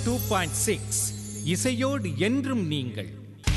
Two point six இசையோடு என்றும் நீங்கள்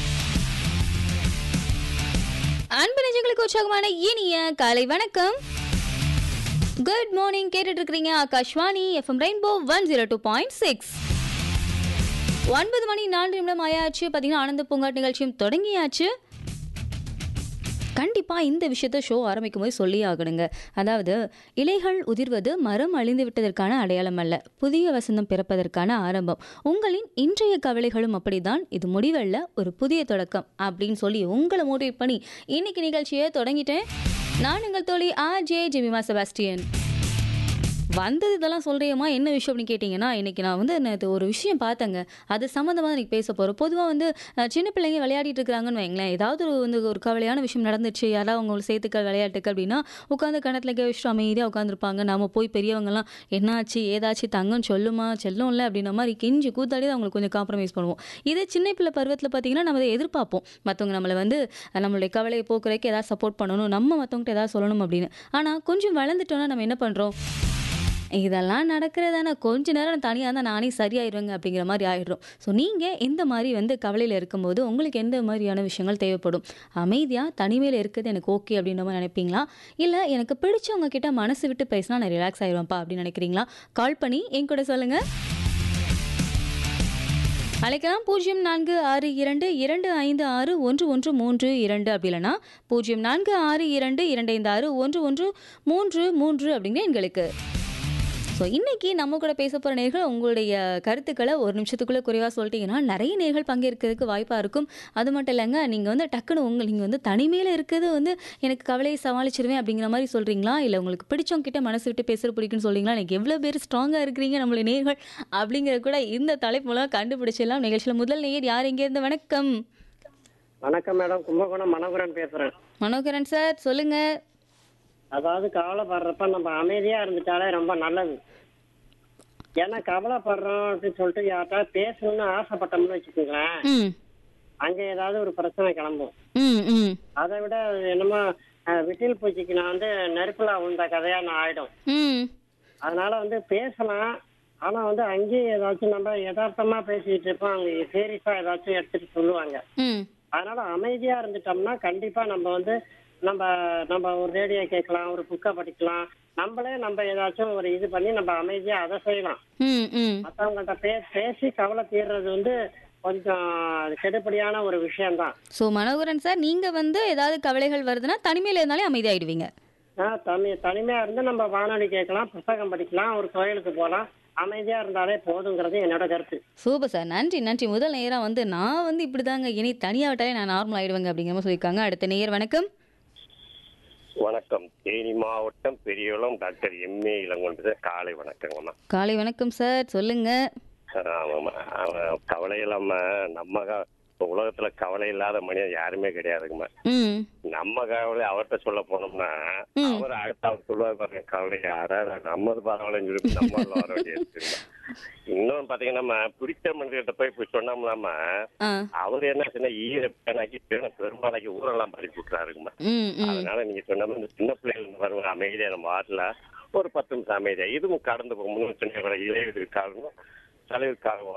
அன்பு நெஞ்சங்களுக்கு உற்சாகமான இனிய காலை வணக்கம் குட் மார்னிங் கேட்டுட்டு இருக்கிறீங்க Akashvani FM rainbow one zero two point six ஒன்பது மணி நான்கு நிமிடம் ஆயாச்சு பார்த்தீங்கன்னா ஆனந்த பூங்காட் நிகழ்ச்சியும் தொடங்கியாச்சு கண்டிப்பாக இந்த விஷயத்த ஷோ ஆரம்பிக்கும் போது சொல்லி ஆகணுங்க அதாவது இலைகள் உதிர்வது மரம் அழிந்து விட்டதற்கான அடையாளம் அல்ல புதிய வசந்தம் பிறப்பதற்கான ஆரம்பம் உங்களின் இன்றைய கவலைகளும் அப்படிதான் இது முடிவல்ல ஒரு புதிய தொடக்கம் அப்படின்னு சொல்லி உங்களை மோட்டிவேட் பண்ணி இன்னைக்கு நிகழ்ச்சியை தொடங்கிட்டேன் நான் உங்கள் தோழி ஆர் ஜே ஜெமிமா செபாஸ்டியன் வந்தது இதெல்லாம் சொல்கிறியம்மா என்ன விஷயம் அப்படின்னு கேட்டிங்கன்னா இன்றைக்கி நான் வந்து நேற்று ஒரு விஷயம் பார்த்தேங்க அது சம்மந்தமாக இன்றைக்கி பேச போகிறோம் பொதுவாக வந்து அஹ், சின்ன பிள்ளைங்க விளையாடிட்டு இருக்கிறாங்கன்னு வைங்களேன் ஏதாவது ஒரு வந்து ஒரு கவலையான விஷயம் நடந்துச்சு யாராவது அவங்க சேர்த்துக்க விளையாட்டுக்கு அப்படின்னா உட்காந்து கணத்தில் வச்சுட்டு அமைதியாக உட்காந்துருப்பாங்க நம்ம போய் பெரியவங்கலாம் என்னாச்சு ஏதாச்சும் தங்கம் சொல்லுமா செல்லும்ல அப்படின்ற மாதிரி கெஞ்சி கூத்தாடி தான் அவங்களுக்கு கொஞ்சம் காம்ப்ரமைஸ் பண்ணுவோம் இதே சின்ன பிள்ளை பருவத்தில் பார்த்தீங்கன்னா நம்ம அதை எதிர்பார்ப்போம் மற்றவங்க நம்மளை வந்து அஹ், நம்மளுடைய கவலையை போக்குறதுக்கு ஏதாவது சப்போர்ட் பண்ணணும் நம்ம மற்றவங்ககிட்ட ஏதாவது சொல்லணும் அப்படின்னு ஆனால் கொஞ்சம் வளர்ந்துட்டோன்னா நம்ம என்ன பண்ணுறோம் இதெல்லாம் நடக்கிறதான கொஞ்ச நேரம் தனியாக இருந்தால் நானே சரியாயிருவேங்க அப்படிங்கிற மாதிரி ஆயிடுறோம் ஸோ நீங்கள் எந்த மாதிரி வந்து கவலையில் இருக்கும்போது உங்களுக்கு எந்த மாதிரியான விஷயங்கள் தேவைப்படும் அமைதியாக தனிமையில் இருக்கிறது எனக்கு ஓகே அப்படின்ற மாதிரி நினைப்பீங்களா இல்லை எனக்கு பிடிச்சவங்க கிட்ட மனசு விட்டு பேசினா நான் ரிலாக்ஸ் ஆயிடுவேன்ப்பா அப்படின்னு நினைக்கிறீங்களா கால் பண்ணி என் கூட சொல்லுங்கள் அழைக்கலாம் பூஜ்ஜியம் நான்கு ஆறு இரண்டு இரண்டு ஐந்து ஆறு ஒன்று ஒன்று மூன்று இரண்டு அப்படி இல்லைன்னா பூஜ்ஜியம் நான்கு ஆறு இரண்டு இரண்டு ஐந்து ஆறு ஒன்று ஒன்று மூன்று மூன்று அப்படிங்கிற எண்களுக்கு ஸோ இன்னைக்கு நம்ம கூட பேச போகிற நேர்கள் உங்களுடைய கருத்துக்களை ஒரு நிமிஷத்துக்குள்ளே குறைவாக சொல்லிட்டீங்கன்னா நிறைய நேர்கள் பங்கேற்கிறதுக்கு வாய்ப்பாக இருக்கும் அது மட்டும் இல்லைங்க நீங்கள் வந்து டக்குன்னு உங்கள் நீங்கள் வந்து தனிமையில் இருக்கிறது வந்து எனக்கு கவலையை சமாளிச்சிருவேன் அப்படிங்கிற மாதிரி சொல்கிறீங்களா இல்லை உங்களுக்கு பிடிச்சவங்க கிட்ட மனசு விட்டு பேசுகிற பிடிக்குன்னு சொல்கிறீங்களா எனக்கு எவ்வளோ பேர் ஸ்ட்ராங்காக இருக்கிறீங்க நம்மளுடைய நேர்கள் அப்படிங்கிறத கூட இந்த தலைப்பு மூலம் கண்டுபிடிச்சிடலாம் நிகழ்ச்சியில் முதல் நேயர் யார் எங்கேருந்து வணக்கம் வணக்கம் மேடம் கும்பகோணம் மனோகரன் பேசுறேன் மனோகரன் சார் சொல்லுங்கள் அதாவது கவலைப்படுறப்ப நம்ம அமைதியா இருந்துட்டாலே ரொம்ப நல்லது ஏன்னா கவலைப்படுறோம் அப்படின்னு சொல்லிட்டு யார்கிட்ட பேசணும்னு ஆசைப்பட்டோம்னு வச்சுக்கோங்களேன் ம் அங்க ஏதாவது ஒரு பிரச்சனை கிளம்பும் ம் ம் அதை விட அது என்னமோ அஹ், விட்டில் பூச்சிக்கு நான் வந்து நெருப்புல உந்த கதையா நான் ஆயிடும் ம் அதனால வந்து பேசலாம் ஆனா வந்து அங்கேயும் ஏதாச்சும் நம்ம யதார்த்தமா பேசிட்டு இருப்போம் அவங்க சீரியஸா ஏதாச்சும் எடுத்துட்டு சொல்லுவாங்க ம் அதனால அமைதியா இருந்துட்டோம்னா கண்டிப்பா நம்ம வந்து நம்ம நம்ம ஒரு ரேடியோ கேட்கலாம் ஒரு புக்கை படிக்கலாம் நம்மளே நம்ம ஏதாச்சும் ஒரு இது பண்ணி நம்ம அமைதியா அதை செய்யலாம் ம் ம் மற்றவங்கள்ட்ட பே பேசி கவலை தீர்றது வந்து கொஞ்சம் அது கெடுபடியான ஒரு விஷயம்தான் ஸோ மனோகரன் சார் நீங்கள் வந்து ஏதாவது கவலைகள் வருதுன்னா தனிமையில் இருந்தாலே அமைதியாயிடுவீங்க ஆஹ் தனி தனிமையா இருந்து நம்ம வானொலி கேட்கலாம் புத்தகம் படிக்கலாம் ஒரு கோயிலுக்கு போகலாம் அமைதியா இருந்தாலே போதுங்கிறது என்னோட கருத்து சூப்பர் சார் நன்றி நன்றி முதல் நேரம் வந்து நான் வந்து இப்படி தாங்க இனி தனியாக விட்டாலே நான் நார்மல் ஆயிடுவேங்க அப்படிங்கிற மாதிரி சொல்லியிருக்காங்க அடுத்த நேயர் வணக்கம் வணக்கம் தேனி மாவட்டம் பெரியகுளம் டாக்டர் எம்ஏ இளங்கொண்டு காலை வணக்கங்கம்மா காலை வணக்கம் சார் சொல்லுங்க ஆமாம்மா அவன் கவலை இல்லாம நம்ம க- இப்ப உலகத்துல கவலை இல்லாத மனிதன் யாருமே கிடையாதுங்கம்மா ம் நம்ம கவலை அவர்கிட்ட சொல்ல போனோம்னா ம். அவர் அடுத்த அவர் சொல்லுவார் பாருங்க கவலை யாரா நம்மது பரவாயில்லன்னு சொல்லி நம்ம வர வேண்டியது இன்னொன்னு பாத்தீங்கன்னா நம்ம பிடிச்ச மனிதர்கிட்ட போய் போய் சொன்னோம்னாம ஆ அவர் என்ன சொன்னா ஈர பேனாக்கி பேன பெரும்பாலாக்கி ஊரெல்லாம் பறிப்பு விட்டுறாருங்கம்மா ம் ம் அதனால நீங்க சொன்ன மாதிரி இந்த சின்ன பிள்ளைகள் வருவாங்க அமைதியா நம்ம வாட்டில் ஒரு பத்து நிமிஷம் அமைதியா இதுவும் கடந்து போகும் முன்னு சொன்ன இலையுதிர் காலம் தலைவர் காலம்